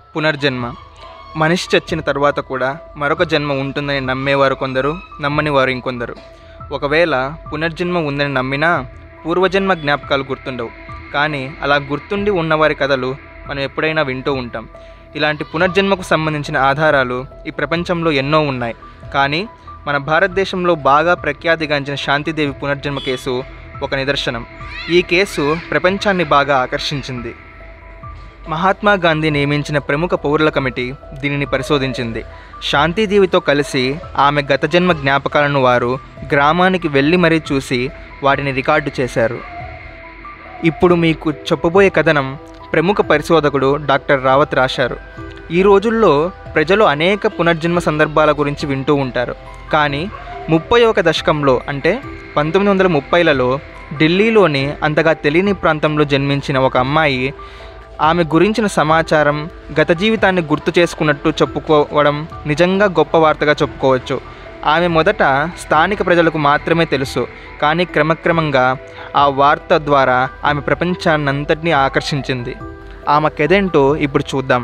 పునర్జన్మ మనిషి చచ్చిన తర్వాత కూడా మరొక జన్మ ఉంటుందని నమ్మేవారు కొందరు నమ్మని వారు ఇంకొందరు ఒకవేళ పునర్జన్మ ఉందని నమ్మినా పూర్వజన్మ జ్ఞాపకాలు గుర్తుండవు కానీ అలా గుర్తుండి ఉన్నవారి కథలు మనం ఎప్పుడైనా వింటూ ఉంటాం ఇలాంటి పునర్జన్మకు సంబంధించిన ఆధారాలు ఈ ప్రపంచంలో ఎన్నో ఉన్నాయి కానీ మన భారతదేశంలో బాగా ప్రఖ్యాతిగాంచిన శాంతిదేవి పునర్జన్మ కేసు ఒక నిదర్శనం ఈ కేసు ప్రపంచాన్ని బాగా ఆకర్షించింది మహాత్మా గాంధీ నియమించిన ప్రముఖ పౌరుల కమిటీ దీనిని పరిశోధించింది శాంతిదేవితో కలిసి ఆమె గత జన్మ జ్ఞాపకాలను వారు గ్రామానికి వెళ్ళి మరీ చూసి వాటిని రికార్డు చేశారు ఇప్పుడు మీకు చెప్పబోయే కథనం ప్రముఖ పరిశోధకుడు డాక్టర్ రావత్ రాశారు ఈ రోజుల్లో ప్రజలు అనేక పునర్జన్మ సందర్భాల గురించి వింటూ ఉంటారు కానీ ముప్పై ఒక దశకంలో అంటే పంతొమ్మిది వందల ముప్పైలలో ఢిల్లీలోని అంతగా తెలియని ప్రాంతంలో జన్మించిన ఒక అమ్మాయి ఆమె గురించిన సమాచారం గత జీవితాన్ని గుర్తు చేసుకున్నట్టు చెప్పుకోవడం నిజంగా గొప్ప వార్తగా చెప్పుకోవచ్చు ఆమె మొదట స్థానిక ప్రజలకు మాత్రమే తెలుసు కానీ క్రమక్రమంగా ఆ వార్త ద్వారా ఆమె ప్రపంచాన్నంతటినీ ఆకర్షించింది ఆమె కెదెంటో ఇప్పుడు చూద్దాం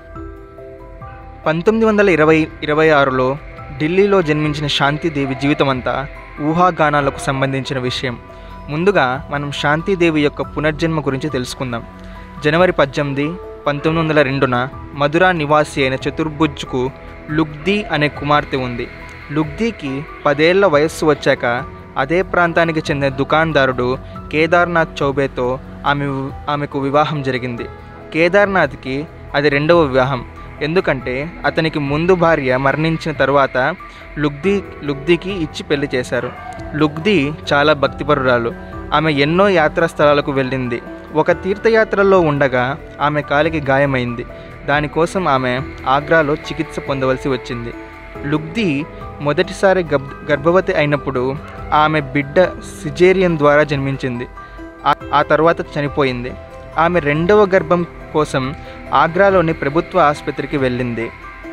పంతొమ్మిది వందల ఇరవై ఇరవై ఆరులో ఢిల్లీలో జన్మించిన శాంతిదేవి జీవితమంతా ఊహాగానాలకు సంబంధించిన విషయం ముందుగా మనం శాంతిదేవి యొక్క పునర్జన్మ గురించి తెలుసుకుందాం జనవరి పద్దెనిమిది పంతొమ్మిది వందల రెండున మధురా నివాసి అయిన చతుర్భుజ్కు లుగ్దీ అనే కుమార్తె ఉంది లుగ్దీకి పదేళ్ల వయస్సు వచ్చాక అదే ప్రాంతానికి చెందిన దుకాందారుడు కేదార్నాథ్ చౌబేతో ఆమె ఆమెకు వివాహం జరిగింది కేదార్నాథ్కి అది రెండవ వివాహం ఎందుకంటే అతనికి ముందు భార్య మరణించిన తరువాత లుగ్దీ లుగ్దీకి ఇచ్చి పెళ్లి చేశారు లుగ్దీ చాలా భక్తిపరురాలు ఆమె ఎన్నో యాత్రా స్థలాలకు వెళ్ళింది ఒక తీర్థయాత్రలో ఉండగా ఆమె కాలికి గాయమైంది దానికోసం ఆమె ఆగ్రాలో చికిత్స పొందవలసి వచ్చింది లుగ్దీ మొదటిసారి గబ్ గర్భవతి అయినప్పుడు ఆమె బిడ్డ సిజేరియన్ ద్వారా జన్మించింది ఆ- ఆ తర్వాత చనిపోయింది ఆమె రెండవ గర్భం కోసం ఆగ్రాలోని ప్రభుత్వ ఆసుపత్రికి వెళ్ళింది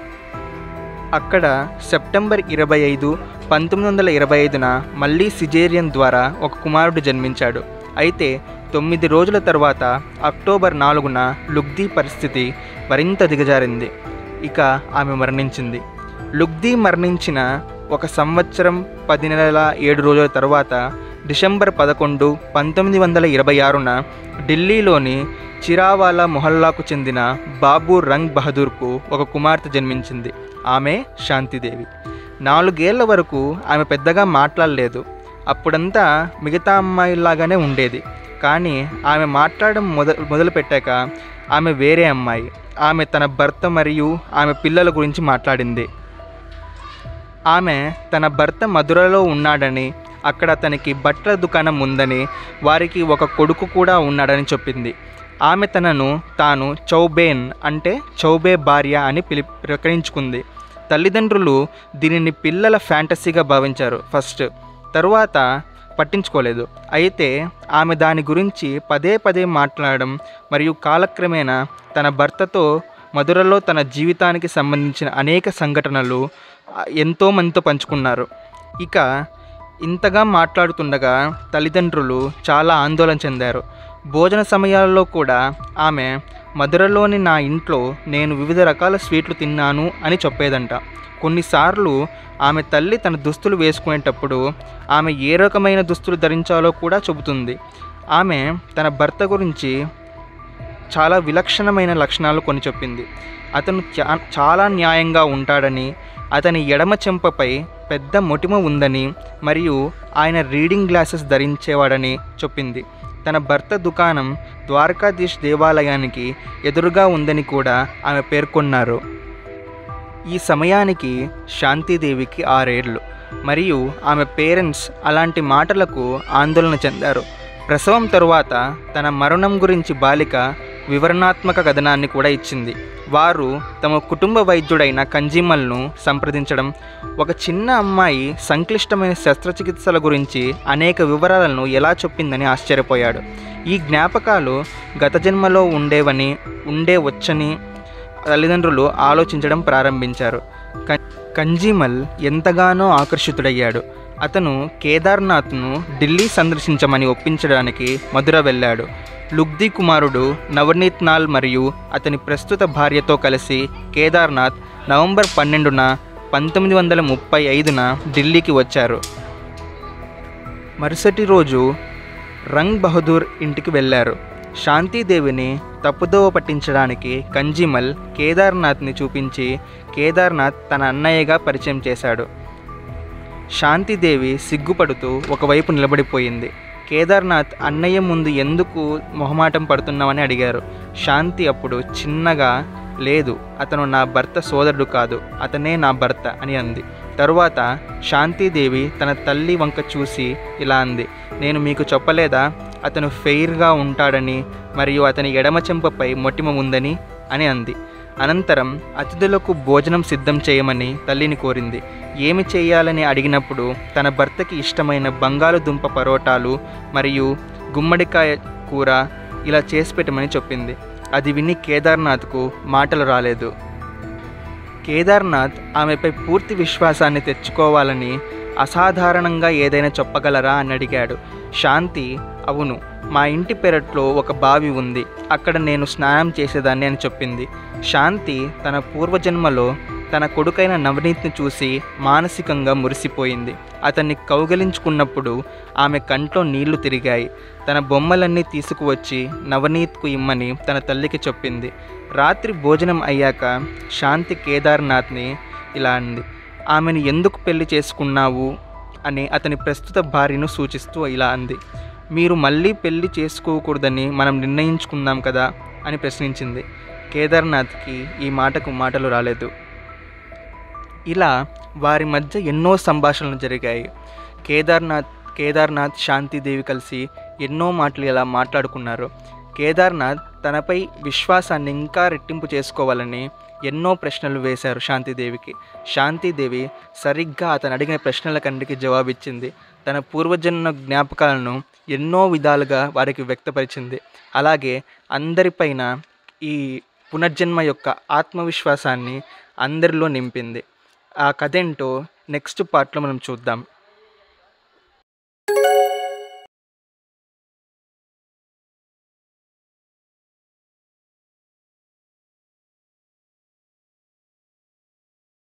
అక్కడ సెప్టెంబర్ ఇరవై ఐదు పంతొమ్మిది వందల ఇరవై ఐదున మళ్ళీ సిజేరియన్ ద్వారా ఒక కుమారుడు జన్మించాడు అయితే తొమ్మిది రోజుల తర్వాత అక్టోబర్ నాలుగున లుగ్దీ పరిస్థితి మరింత దిగజారింది ఇక ఆమె మరణించింది లుగ్దీ మరణించిన ఒక సంవత్సరం పది నెలల ఏడు రోజుల తర్వాత డిసెంబర్ పదకొండు పంతొమ్మిది వందల ఇరవై ఆరున ఢిల్లీలోని చిరావాలా మొహల్లాకు చెందిన బాబు రంగ్ బహదూర్కు ఒక కుమార్తె జన్మించింది ఆమె శాంతిదేవి నాలుగేళ్ల వరకు ఆమె పెద్దగా మాట్లాడలేదు అప్పుడంతా మిగతా అమ్మాయిలాగానే ఉండేది కానీ ఆమె మాట్లాడడం మొద మొదలుపెట్టాక ఆమె వేరే అమ్మాయి ఆమె తన భర్త మరియు ఆమె పిల్లల గురించి మాట్లాడింది ఆమె తన భర్త మధురలో ఉన్నాడని అక్కడ అతనికి బట్టల దుకాణం ఉందని వారికి ఒక కొడుకు కూడా ఉన్నాడని చెప్పింది ఆమె తనను తాను చౌబేన్ అంటే చౌబే భార్య అని పిలి ప్రకటించుకుంది తల్లిదండ్రులు దీనిని పిల్లల ఫ్యాంటసీగా భావించారు ఫస్ట్ తరువాత పట్టించుకోలేదు అయితే ఆమె దాని గురించి పదే పదే మాట్లాడడం మరియు కాలక్రమేణా తన భర్తతో మధురలో తన జీవితానికి సంబంధించిన అనేక సంఘటనలు ఆ, ఎంతో మందితో పంచుకున్నారు ఇక ఇంతగా మాట్లాడుతుండగా తల్లిదండ్రులు చాలా ఆందోళన చెందారు భోజన సమయాల్లో కూడా ఆమె మధురలోని నా ఇంట్లో నేను వివిధ రకాల స్వీట్లు తిన్నాను అని చెప్పేదంట కొన్నిసార్లు ఆమె తల్లి తన దుస్తులు వేసుకునేటప్పుడు ఆమె ఏ రకమైన దుస్తులు ధరించాలో కూడా చెబుతుంది ఆమె తన భర్త గురించి చాలా విలక్షణమైన లక్షణాలు కొన్ని చెప్పింది అతను చా- చాలా న్యాయంగా ఉంటాడని అతని ఎడమ చెంపపై పెద్ద మొటిమ ఉందని మరియు ఆయన రీడింగ్ గ్లాసెస్ ధరించేవాడని చెప్పింది తన భర్త దుకాణం ద్వారకాధీష్ దేవాలయానికి ఎదురుగా ఉందని కూడా ఆమె పేర్కొన్నారు ఈ సమయానికి శాంతిదేవికి ఆరేళ్ళు మరియు ఆమె పేరెంట్స్ అలాంటి మాటలకు ఆందోళన చెందారు ప్రసవం తరువాత తన మరణం గురించి బాలిక వివరణాత్మక కథనాన్ని కూడా ఇచ్చింది వారు తమ కుటుంబ వైద్యుడైన కంజీమల్ను సంప్రదించడం ఒక చిన్న అమ్మాయి సంక్లిష్టమైన శస్త్రచికిత్సల గురించి అనేక వివరాలను ఎలా చెప్పిందని ఆశ్చర్యపోయాడు ఈ జ్ఞాపకాలు గత జన్మలో ఉండేవని ఉండే వచ్చని తల్లిదండ్రులు ఆలోచించడం ప్రారంభించారు కం- కంజీమల్ ఎంతగానో ఆకర్షితుడయ్యాడు అతను కేదార్నాథ్ను ఢిల్లీ సందర్శించమని ఒప్పించడానికి మధుర వెళ్ళాడు లుగ్ది కుమారుడు నవనీత్ నాల్ మరియు అతని ప్రస్తుత భార్యతో కలిసి కేదార్నాథ్ నవంబర్ పన్నెండున పంతొమ్మిది వందల ముప్పై ఐదున ఢిల్లీకి వచ్చారు మరుసటి రోజు రంగ్ బహదూర్ ఇంటికి వెళ్ళారు శాంతిదేవిని తప్పుదోవ పట్టించడానికి కంజిమల్ కేదార్నాథ్ని చూపించి కేదార్నాథ్ తన అన్నయ్యగా పరిచయం చేశాడు శాంతిదేవి సిగ్గుపడుతూ ఒకవైపు నిలబడిపోయింది కేదార్నాథ్ అన్నయ్య ముందు ఎందుకు మొహమాటం పడుతున్నామని అడిగారు శాంతి అప్పుడు చిన్నగా లేదు అతను నా భర్త సోదరుడు కాదు అతనే నా భర్త అని అంది తరువాత శాంతిదేవి తన తల్లి వంక చూసి ఇలా అంది నేను మీకు చెప్పలేదా అతను ఫెయిర్గా ఉంటాడని మరియు అతని ఎడమ చెంపపై మొటిమ ఉందని అని అంది అనంతరం అతిథులకు భోజనం సిద్ధం చేయమని తల్లిని కోరింది ఏమి చేయాలని అడిగినప్పుడు తన భర్తకి ఇష్టమైన బంగాళదుంప పరోటాలు మరియు గుమ్మడికాయ కూర ఇలా చేసి పెట్టమని చెప్పింది అది విని కేదార్నాథ్కు మాటలు రాలేదు కేదార్నాథ్ ఆమెపై పూర్తి విశ్వాసాన్ని తెచ్చుకోవాలని అసాధారణంగా ఏదైనా చెప్పగలరా అని అడిగాడు శాంతి అవును మా ఇంటి పెరట్లో ఒక బావి ఉంది అక్కడ నేను స్నానం చేసేదాన్ని అని చెప్పింది శాంతి తన పూర్వజన్మలో తన కొడుకైన నవనీత్ని చూసి మానసికంగా మురిసిపోయింది అతన్ని కౌగలించుకున్నప్పుడు ఆమె కంట్లో నీళ్లు తిరిగాయి తన బొమ్మలన్నీ తీసుకువచ్చి నవనీత్కు ఇమ్మని తన తల్లికి చెప్పింది రాత్రి భోజనం అయ్యాక శాంతి కేదార్నాథ్ని ఇలా అంది ఆమెను ఎందుకు పెళ్లి చేసుకున్నావు అని అతని ప్రస్తుత భార్యను సూచిస్తూ ఇలా అంది మీరు మళ్ళీ పెళ్లి చేసుకోకూడదని మనం నిర్ణయించుకుందాం కదా అని ప్రశ్నించింది కేదార్నాథ్కి ఈ మాటకు మాటలు రాలేదు ఇలా వారి మధ్య ఎన్నో సంభాషణలు జరిగాయి కేదార్నాథ్ కేదార్నాథ్ శాంతిదేవి కలిసి ఎన్నో మాటలు ఇలా మాట్లాడుకున్నారు కేదార్నాథ్ తనపై విశ్వాసాన్ని ఇంకా రెట్టింపు చేసుకోవాలని ఎన్నో ప్రశ్నలు వేశారు శాంతిదేవికి శాంతిదేవి సరిగ్గా అతను అడిగిన ప్రశ్నలకన్నిటికీ జవాబిచ్చింది తన పూర్వజన్మ జ్ఞాపకాలను ఎన్నో విధాలుగా వారికి వ్యక్తపరిచింది అలాగే అందరిపైన ఈ పునర్జన్మ యొక్క ఆత్మవిశ్వాసాన్ని అందరిలో నింపింది ఆ కథ ఏంటో నెక్స్ట్ పార్ట్లో మనం చూద్దాం